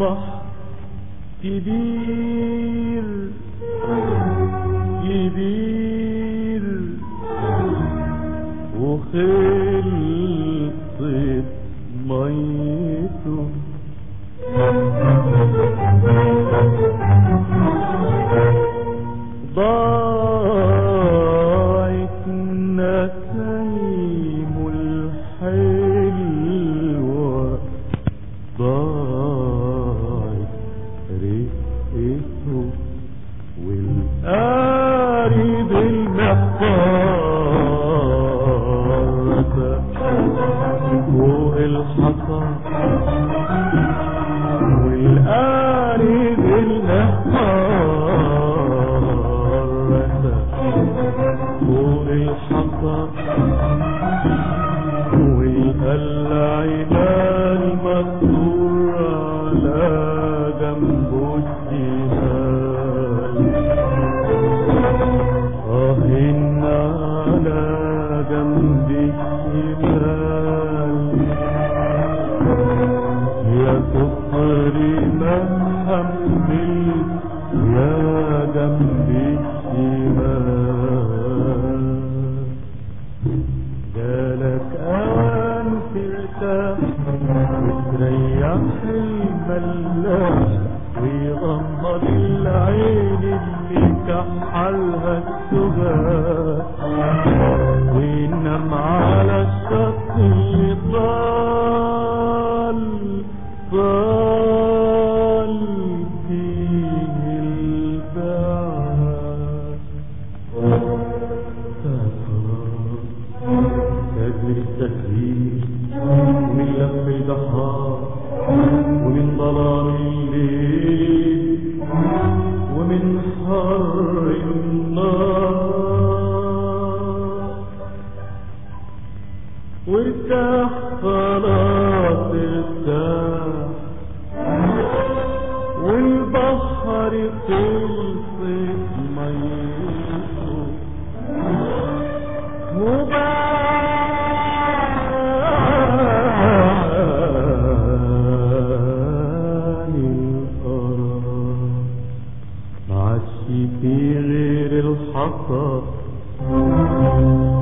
بحر كبير كبير وخلصت ميته ضاعت نسيم الحلوة ضاعت رقته والقارب المحفظة فوق الحصى والقارب المحفظة فوق الحصى والقلعنا المكسور على جنبه الشمال أهن على جنب الشمال يا كفر ما حمل يا جنب الشمال جالك أوان ترتاح وتريح الملاح ويغمض العين اللي كحلها السبات وينام على الشط اللي طال طال فيه البعد تجري التكليف ومن لف البحار ومن ظلام الليل ومن حر النار وارتاح خلاص ارتاح والبحر خلصت ميته وبعاني القرار معشي في غير الحصى